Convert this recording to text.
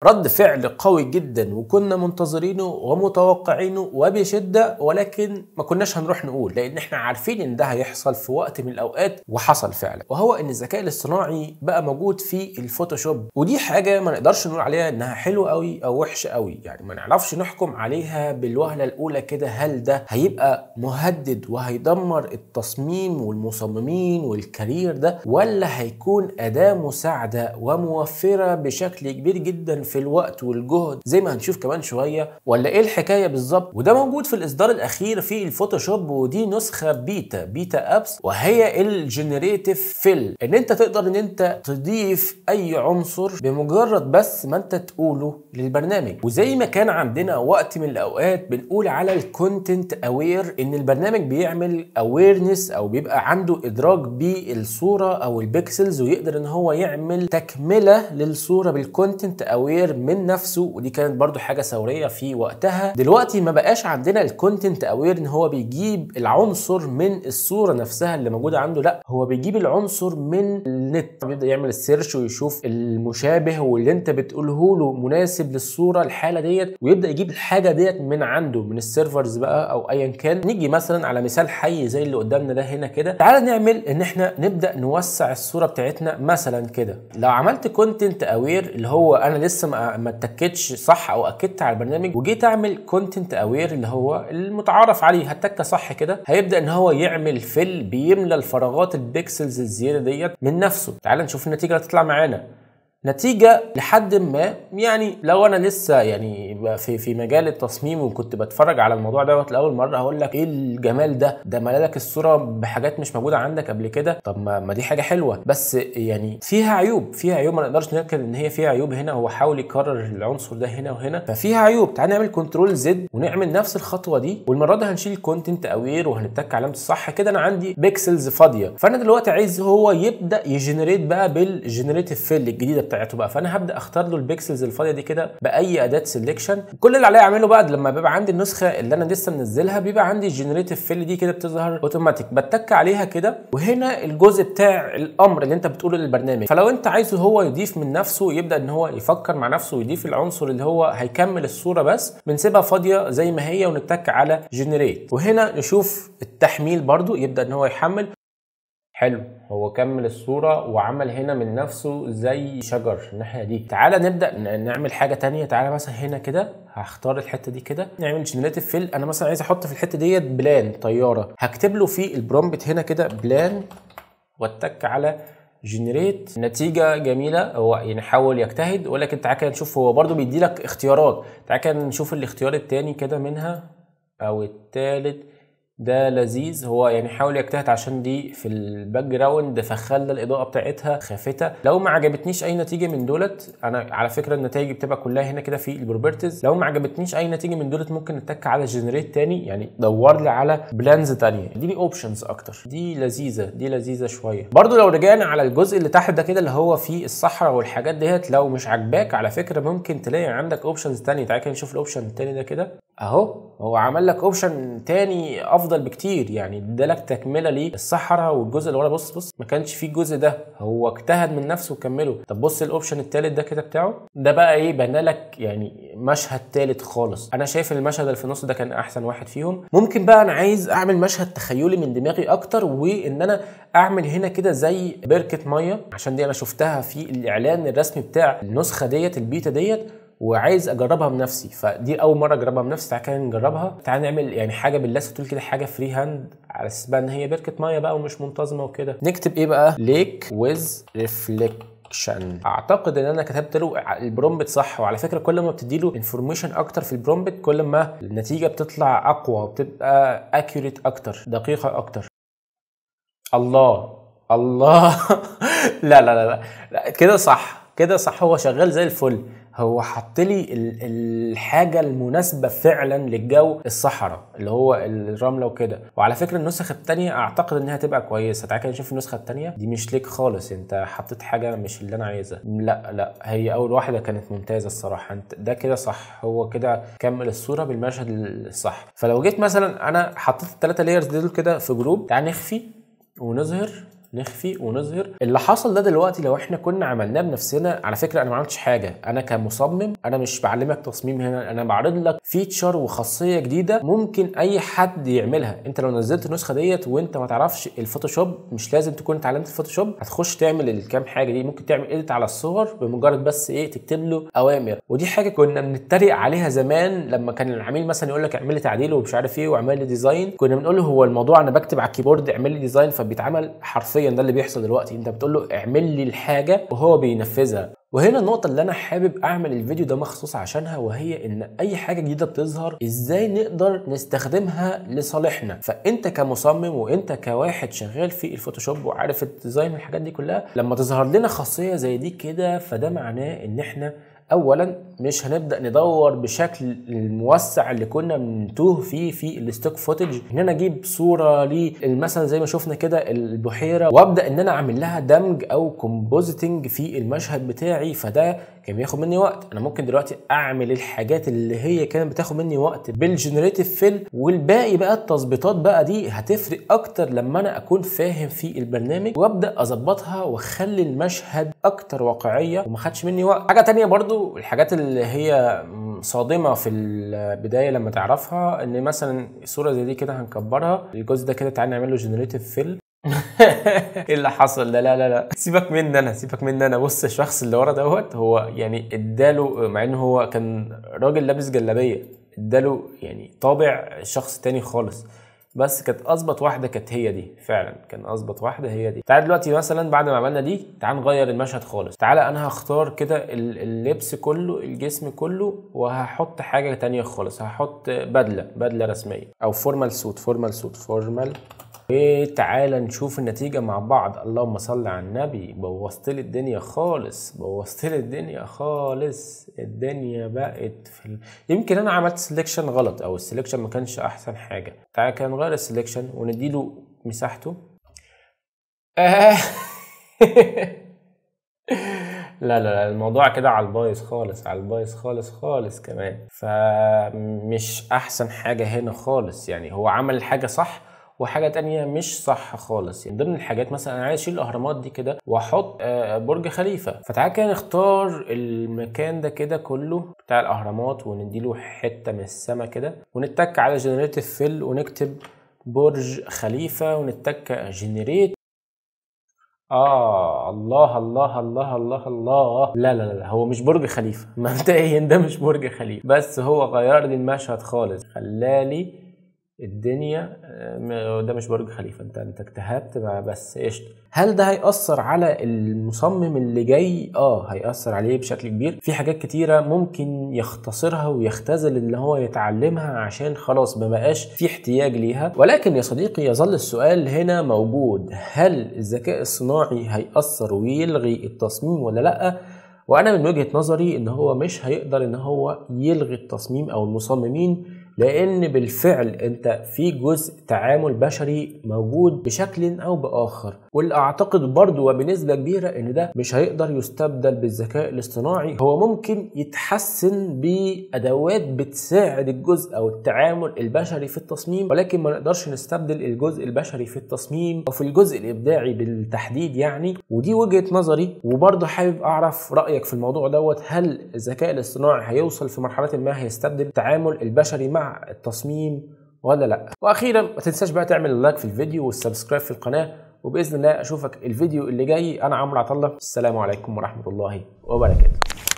رد فعل قوي جدا وكنا منتظرينه ومتوقعينه وبشده ولكن ما كناش هنروح نقول لان احنا عارفين ان ده هيحصل في وقت من الاوقات وحصل فعلا وهو ان الذكاء الاصطناعي بقى موجود في الفوتوشوب ودي حاجه ما نقدرش نقول عليها انها حلوه قوي او وحشه قوي يعني ما نعرفش نحكم عليها بالوهله الاولى كده هل ده هيبقى مهدد وهيدمر التصميم والمصممين والكارير ده ولا هيكون اداه مساعده وموفره بشكل كبير جدا في الوقت والجهد زي ما هنشوف كمان شويه ولا ايه الحكايه بالظبط وده موجود في الاصدار الاخير في الفوتوشوب ودي نسخه بيتا بيتا ابس وهي الجنريتيف فيل ان انت تقدر ان انت تضيف اي عنصر بمجرد بس ما انت تقوله للبرنامج وزي ما كان عندنا وقت من الاوقات بنقول على الكونتنت اوير ان البرنامج بيعمل اويرنس او بيبقى عنده ادراك بالصوره او البيكسلز ويقدر ان هو يعمل تكمله للصوره بالكونتنت اوير من نفسه ودي كانت برضو حاجه ثوريه في وقتها دلوقتي ما بقاش عندنا الكونتنت اوير ان هو بيجيب العنصر من الصوره نفسها اللي موجوده عنده لا هو بيجيب العنصر من النت بيبدا يعمل السيرش ويشوف المشابه واللي انت بتقوله له مناسب للصوره الحاله ديت ويبدا يجيب الحاجه ديت من عنده من السيرفرز بقى او ايا كان نيجي مثلا على مثال حي زي اللي قدامنا ده هنا كده تعال نعمل ان احنا نبدا نوسع الصوره بتاعتنا مثلا كده لو عملت كونتنت اوير اللي هو انا لسه ما ما اتكتش صح او اكدت على البرنامج وجيت اعمل كونتنت اوير اللي هو المتعارف عليه هتكه صح كده هيبدا ان هو يعمل فيل بيملى الفراغات البيكسلز الزياده ديت من نفسه تعال نشوف النتيجه اللي هتطلع معانا نتيجة لحد ما يعني لو انا لسه يعني في في مجال التصميم وكنت بتفرج على الموضوع دوت لاول مرة هقول لك ايه الجمال ده ده ملالك الصورة بحاجات مش موجودة عندك قبل كده طب ما, ما دي حاجة حلوة بس يعني فيها عيوب فيها عيوب ما نقدرش نركز ان هي فيها عيوب هنا هو حاول يكرر العنصر ده هنا وهنا ففيها عيوب تعال نعمل كنترول زد ونعمل نفس الخطوة دي والمرة دي هنشيل كونتنت اوير وهنتك علامة الصح كده انا عندي بيكسلز فاضية فانا دلوقتي عايز هو يبدا يجنريت بقى بالجنريتيف فيل الجديدة بتاعته بقى فانا هبدا اختار له البيكسلز الفاضيه دي كده باي اداه سيلكشن كل اللي عليا اعمله بعد لما بيبقى عندي النسخه اللي انا لسه منزلها بيبقى عندي الجنريتيف فيل دي كده بتظهر اوتوماتيك بتك عليها كده وهنا الجزء بتاع الامر اللي انت بتقوله للبرنامج فلو انت عايزه هو يضيف من نفسه يبدا ان هو يفكر مع نفسه ويضيف العنصر اللي هو هيكمل الصوره بس بنسيبها فاضيه زي ما هي ونتك على جنريت وهنا نشوف التحميل برضو يبدا ان هو يحمل حلو هو كمل الصورة وعمل هنا من نفسه زي شجر الناحية دي تعالى نبدأ نعمل حاجة تانية تعالى مثلا هنا كده هختار الحتة دي كده نعمل جنريتيف فيل أنا مثلا عايز أحط في الحتة ديت بلان طيارة هكتب له في البرومبت هنا كده بلان واتك على جنريت نتيجة جميلة هو يعني حاول يجتهد ولكن تعالى كده نشوف هو برضو بيدي لك اختيارات تعالى كده نشوف الاختيار التاني كده منها أو التالت ده لذيذ هو يعني حاول يجتهد عشان دي في الباك جراوند فخلى الاضاءه بتاعتها خافته لو ما عجبتنيش اي نتيجه من دولت انا على فكره النتائج بتبقى كلها هنا كده في البروبرتيز لو ما عجبتنيش اي نتيجه من دولت ممكن نتك على جنريت تاني يعني دور لي على بلانز تانية اديني اوبشنز اكتر دي لذيذه دي لذيذه شويه برضو لو رجعنا على الجزء اللي تحت ده كده اللي هو فيه الصحراء والحاجات ديت لو مش عاجباك على فكره ممكن تلاقي عندك اوبشنز تانية تعالى كده نشوف الاوبشن التاني ده كده اهو هو عمل لك اوبشن تاني افضل بكتير يعني ادالك تكمله للصحراء والجزء اللي ورا بص بص ما كانش فيه الجزء ده هو اجتهد من نفسه وكمله طب بص الاوبشن التالت ده كده بتاعه ده بقى ايه بنى لك يعني مشهد تالت خالص انا شايف المشهد اللي في النص ده كان احسن واحد فيهم ممكن بقى انا عايز اعمل مشهد تخيلي من دماغي اكتر وان انا اعمل هنا كده زي بركه ميه عشان دي انا شفتها في الاعلان الرسمي بتاع النسخه ديت البيتا ديت وعايز اجربها بنفسي فدي اول مره اجربها بنفسي تعالى كده نجربها تعالى نعمل يعني حاجه باللاسه تقول كده حاجه فري هاند على اساس بقى ان هي بركه ميه بقى ومش منتظمه وكده نكتب ايه بقى ليك ويز ريفليكشن اعتقد ان انا كتبت له البرومبت صح وعلى فكره كل ما بتدي له انفورميشن اكتر في البرومبت كل ما النتيجه بتطلع اقوى وبتبقى اكيوريت اكتر دقيقه اكتر الله الله لا, لا لا لا لا كده صح كده صح هو شغال زي الفل هو حط لي الحاجه المناسبه فعلا للجو الصحراء اللي هو الرمله وكده وعلى فكره النسخه الثانيه اعتقد انها هتبقى كويسه تعالى كده نشوف النسخه الثانيه دي مش ليك خالص انت حطيت حاجه مش اللي انا عايزها لا لا هي اول واحده كانت ممتازه الصراحه انت ده كده صح هو كده كمل الصوره بالمشهد الصح فلو جيت مثلا انا حطيت الثلاثه لايرز دول كده في جروب تعالى نخفي ونظهر نخفي ونظهر اللي حصل ده دلوقتي لو احنا كنا عملناه بنفسنا على فكره انا ما عملتش حاجه انا كمصمم انا مش بعلمك تصميم هنا انا بعرض لك فيتشر وخاصيه جديده ممكن اي حد يعملها انت لو نزلت النسخه ديت وانت ما تعرفش الفوتوشوب مش لازم تكون اتعلمت الفوتوشوب هتخش تعمل الكام حاجه دي ممكن تعمل اديت على الصور بمجرد بس ايه تكتب له اوامر ودي حاجه كنا بنتريق عليها زمان لما كان العميل مثلا يقول لك اعمل لي تعديل ومش عارف ايه واعمل لي ديزاين كنا بنقول له هو الموضوع انا بكتب على الكيبورد اعمل لي ديزاين فبيتعمل حرفيا ده اللي بيحصل دلوقتي انت بتقول له اعمل لي الحاجه وهو بينفذها وهنا النقطة اللي أنا حابب أعمل الفيديو ده مخصوص عشانها وهي إن أي حاجة جديدة بتظهر إزاي نقدر نستخدمها لصالحنا، فأنت كمصمم وأنت كواحد شغال في الفوتوشوب وعارف الديزاين والحاجات دي كلها، لما تظهر لنا خاصية زي دي كده فده معناه إن إحنا اولا مش هنبدا ندور بشكل الموسع اللي كنا بنتوه فيه في الستوك فوتج ان انا اجيب صوره مثلا زي ما شفنا كده البحيره وابدا ان انا اعمل لها دمج او كومبوزيتنج في المشهد بتاعي فده كان بياخد مني وقت انا ممكن دلوقتي اعمل الحاجات اللي هي كانت بتاخد مني وقت بالجنريتيف فيل والباقي بقى التظبيطات بقى دي هتفرق اكتر لما انا اكون فاهم في البرنامج وابدا اظبطها واخلي المشهد اكتر واقعيه وما خدش مني وقت حاجه تانية برضو الحاجات اللي هي صادمه في البدايه لما تعرفها ان مثلا صوره زي دي كده هنكبرها الجزء ده كده تعالى نعمل له جنريتيف فيل ايه اللي حصل ده لا لا لا سيبك مني انا سيبك مني انا بص الشخص اللي ورا دوت هو يعني اداله مع انه هو كان راجل لابس جلابيه اداله يعني طابع شخص تاني خالص بس كانت اظبط واحده كانت هي دي فعلا كان اظبط واحده هي دي تعال دلوقتي مثلا بعد ما عملنا دي تعال نغير المشهد خالص تعال انا هختار كده اللبس كله الجسم كله وهحط حاجه تانية خالص هحط بدله بدله رسميه او فورمال سوت فورمال سوت فورمال وتعالى نشوف النتيجة مع بعض اللهم صل على النبي بوظت لي الدنيا خالص بوظت لي الدنيا خالص الدنيا بقت في ال... يمكن انا عملت سelection غلط او السلكشن ما كانش احسن حاجة تعالى كده نغير السلكشن ونديله مساحته آه. لا لا لا الموضوع كده على البايظ خالص على البايظ خالص خالص كمان فمش احسن حاجة هنا خالص يعني هو عمل الحاجة صح وحاجه تانية مش صح خالص يعني ضمن الحاجات مثلا انا عايز اشيل الاهرامات دي كده واحط برج خليفه فتعالى كده نختار المكان ده كده كله بتاع الاهرامات ونديله حته من السما كده ونتك على جنريتيف فيل ونكتب برج خليفه ونتك جنريت آه الله الله الله الله الله لا لا لا هو مش برج خليفة مبدئيا ده مش برج خليفة بس هو غير لي المشهد خالص خلالي الدنيا ده مش برج خليفه انت انت اجتهدت بس قشطه هل ده هيأثر على المصمم اللي جاي اه هيأثر عليه بشكل كبير في حاجات كتيره ممكن يختصرها ويختزل ان هو يتعلمها عشان خلاص ما بقاش في احتياج ليها ولكن يا صديقي يظل السؤال هنا موجود هل الذكاء الصناعي هيأثر ويلغي التصميم ولا لا وانا من وجهه نظري ان هو مش هيقدر ان هو يلغي التصميم او المصممين لان بالفعل انت في جزء تعامل بشري موجود بشكل او باخر واللي اعتقد برضو وبنسبه كبيره ان ده مش هيقدر يستبدل بالذكاء الاصطناعي هو ممكن يتحسن بادوات بتساعد الجزء او التعامل البشري في التصميم ولكن ما نقدرش نستبدل الجزء البشري في التصميم او في الجزء الابداعي بالتحديد يعني ودي وجهه نظري وبرضه حابب اعرف رايك في الموضوع دوت هل الذكاء الاصطناعي هيوصل في مرحله ما هيستبدل التعامل البشري مع التصميم ولا لا واخيرا ما تنساش بقى تعمل لايك في الفيديو والسبسكرايب في القناه وباذن الله اشوفك الفيديو اللي جاي انا عمرو عطله السلام عليكم ورحمه الله وبركاته